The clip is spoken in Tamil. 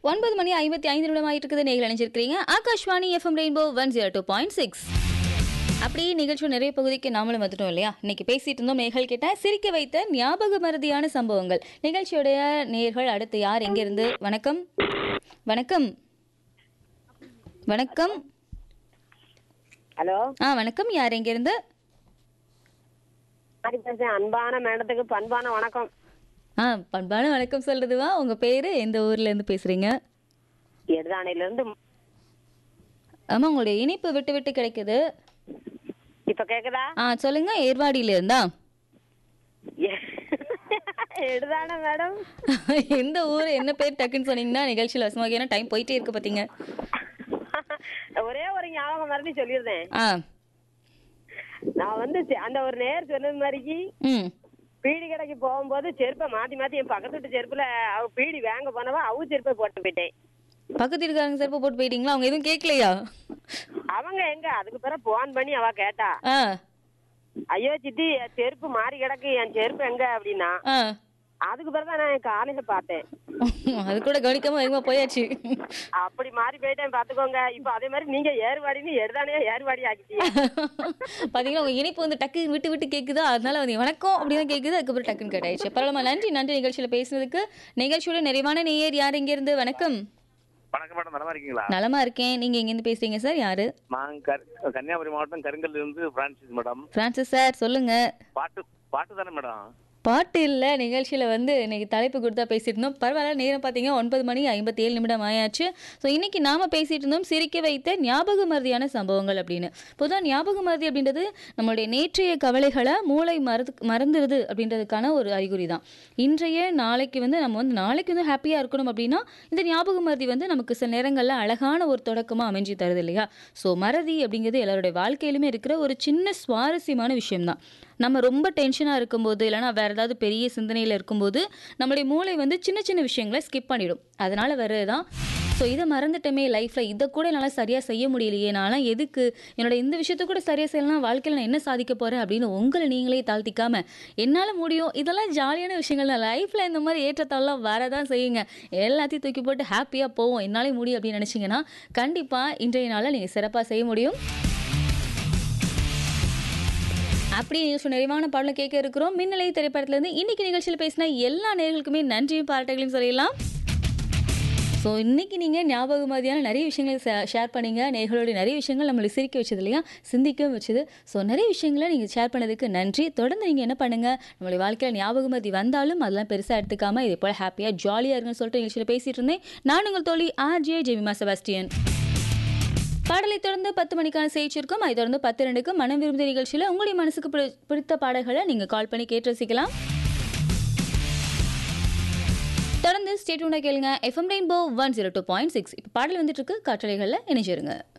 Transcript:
ஒன்பது மணி ஐம்பத்தி ஐந்து நிமிடம் ஆயிட்டு இருக்குது நீங்கள் நினைச்சிருக்கிறீங்க Akashvani FM rainbow one zero two point six அப்படியே நிகழ்ச்சி நிறைய பகுதிக்கு நாமளும் வந்துட்டோம் இல்லையா இன்னைக்கு பேசிட்டு இருந்தோம் நேர்கள் கிட்ட சிரிக்க வைத்த ஞாபக மருதியான சம்பவங்கள் நிகழ்ச்சியுடைய நேர்கள் அடுத்து யார் எங்கிருந்து வணக்கம் வணக்கம் வணக்கம் ஹலோ ஆ வணக்கம் யார் எங்கிருந்து மாதிரி பேசுறேன் அன்பான மேடத்துக்கு பண்பான வணக்கம் ஆ பண்பான வணக்கம் சொல்றதுவா உங்க பேரு எந்த ஊர்ல இருந்து பேசுறீங்க எடுதானையில இருந்து ஆமா உங்களுடைய இனிப்பு விட்டு விட்டு கிடைக்குது இப்ப கேக்குதா ஆ சொல்லுங்க ஏர்வாடியில இருந்தா எடுதானே மேடம் எந்த ஊர் என்ன பேர் டக்குன்னு சொன்னீங்கன்னா நிகழ்ச்சியில் வசமாக ஏன்னா டைம் போயிட்டே இருக்கு பாத்தீங்க ஒரே ஒரு ஞாபகம் மறுபடியும் சொல்லியிருந்தேன் ஆ நான் வந்து செ- அந்த ஒரு நேர் சொன்னது மாதிரிக்கு ம் பீடி கடைக்கு போகும்போது செருப்பை மாத்தி மாத்தி என் பக்கத்து வீட்டு செருப்புல அவ பீடி வாங்க போனவா அவ செருப்பை போட்டு போயிட்டேன் பக்கத்து வீட்டுக்காரங்க செருப்பு போட்டு போயிட்டீங்களா அவங்க எதுவும் கேட்கலையா அவங்க எங்க அதுக்கு பிறகு போன் பண்ணி அவ கேட்டா ஆ ஐயோ சித்தி என் செருப்பு மாறி கிடக்கு என் செருப்பு எங்க அப்படின்னா ஆ அதுக்கு பிறகு தான் நான் காலையில பார்த்தேன் அது கூட கவனிக்காம வேகமா போயாச்சு அப்படி மாறி போயிட்டேன் பாத்துக்கோங்க இப்ப அதே மாதிரி நீங்க ஏறுவாடின்னு எடுதானே ஏறுவாடி ஆக்கிட்டீங்க பாத்தீங்கன்னா உங்க இனிப்பு வந்து டக்கு விட்டு விட்டு கேக்குதா அதனால வந்து வணக்கம் அப்படின்னு கேக்குது அதுக்கப்புறம் டக்குன்னு கேட்டாயிடுச்சு பரவாயில்ல நன்றி நன்றி நிகழ்ச்சியில பேசுனதுக்கு நிகழ்ச்சியோட நிறைவான நேயர் யார் எங்க இருந்து வணக்கம் வணக்கம் மேடம் நலமா இருக்கீங்களா நலமா இருக்கேன் நீங்க எங்க இருந்து பேசுறீங்க சார் யாரு நான் கர்- கன்னியாகுமரி மாவட்டம் கருங்கல்ல இருந்து பிரான்சிஸ் மேடம் பிரான்சிஸ் சார் சொல்லுங்க பாட்டு பாட்டு தானே மேடம் பாட்டு இல்லை நிகழ்ச்சியில் வந்து இன்னைக்கு தலைப்பு கொடுத்தா பேசிட்டு இருந்தோம் பரவாயில்ல நேரம் பார்த்தீங்க ஒன்பது மணி ஐம்பத்தி ஏழு நிமிடம் ஆயாச்சு ஸோ இன்னைக்கு நாம பேசிட்டு இருந்தோம் சிரிக்க வைத்த ஞாபக மருதியான சம்பவங்கள் அப்படின்னு பொதுவாக ஞாபக மருதி அப்படின்றது நம்மளுடைய நேற்றைய கவலைகளை மூளை மறந்து மறந்துடுது அப்படின்றதுக்கான ஒரு அறிகுறி தான் இன்றைய நாளைக்கு வந்து நம்ம வந்து நாளைக்கு வந்து ஹாப்பியாக இருக்கணும் அப்படின்னா இந்த ஞாபக மருதி வந்து நமக்கு சில நேரங்களில் அழகான ஒரு தொடக்கமாக அமைஞ்சு தருது இல்லையா ஸோ மறதி அப்படிங்கிறது எல்லாருடைய வாழ்க்கையிலுமே இருக்கிற ஒரு சின்ன சுவாரஸ்யமான விஷயம்தான் நம்ம ரொம்ப டென்ஷனாக இருக்கும்போது இல்லைனா வேறு ஏதாவது பெரிய சிந்தனையில் இருக்கும்போது நம்மளுடைய மூளை வந்து சின்ன சின்ன விஷயங்களை ஸ்கிப் பண்ணிடும் அதனால் வர்றதுதான் ஸோ இதை மறந்துட்டோமே லைஃப்பில் இதை கூட என்னால் சரியாக செய்ய முடியலையே நான்லாம் எதுக்கு என்னோட இந்த விஷயத்த கூட சரியாக செய்யலாம் வாழ்க்கையில் நான் என்ன சாதிக்க போகிறேன் அப்படின்னு உங்களை நீங்களே தாழ்த்திக்காம என்னால் முடியும் இதெல்லாம் ஜாலியான விஷயங்கள் தான் லைஃப்பில் இந்த மாதிரி ஏற்றத்தாழ்லாம் வரதான் செய்யுங்க எல்லாத்தையும் தூக்கி போட்டு ஹாப்பியாக போவோம் என்னாலே முடியும் அப்படின்னு நினச்சிங்கன்னா கண்டிப்பாக இன்றைய நாளில் நீங்கள் சிறப்பாக செய்ய முடியும் அப்படி நிகழ்ச்சி நிறைவான பாடலை கேட்க இருக்கிறோம் மின்னலை திரைப்படத்திலேருந்து இன்னைக்கு நிகழ்ச்சியில் பேசின எல்லா நேர்களுக்குமே நன்றியும் பாராட்டுகளையும் சொல்லிடலாம் ஸோ இன்னைக்கு நீங்கள் ஞாபக மாதிரியான நிறைய விஷயங்களை ஷேர் பண்ணீங்க நேர்களுடைய நிறைய விஷயங்கள் நம்மளை சிரிக்க வச்சது இல்லையா சிந்திக்கவும் வச்சது ஸோ நிறைய விஷயங்களை நீங்கள் ஷேர் பண்ணதுக்கு நன்றி தொடர்ந்து நீங்கள் என்ன பண்ணுங்கள் நம்மளுடைய வாழ்க்கையில் ஞாபக மதி வந்தாலும் அதெல்லாம் பெருசாக எடுத்துக்காம இதே போல் ஹாப்பியாக ஜாலியாக இருக்குன்னு சொல்லிட்டு நிகழ்ச்சியில் பேசிட்டு இருந்தேன் நான் உங்கள் தோழி ஆர்ஜே ஜெமிமா செபாஸ்டியன் பாடலை தொடர்ந்து பத்து மணிக்கான செய்தி இருக்கும் அதை தொடர்ந்து பத்து ரெண்டுக்கு மனம் விரும்பிய நிகழ்ச்சியில் உங்களுடைய மனசுக்கு பிடி- பிடித்த பாடல்களை நீங்கள் கால் பண்ணி கேட்டு ரசிக்கலாம் தொடர்ந்து ஸ்டேட் கேளுங்க FM rainbow one zero two point six இப்போ பாடல் வந்துட்டு இருக்கு காற்றலைகளில் இணைஞ்சிருங்க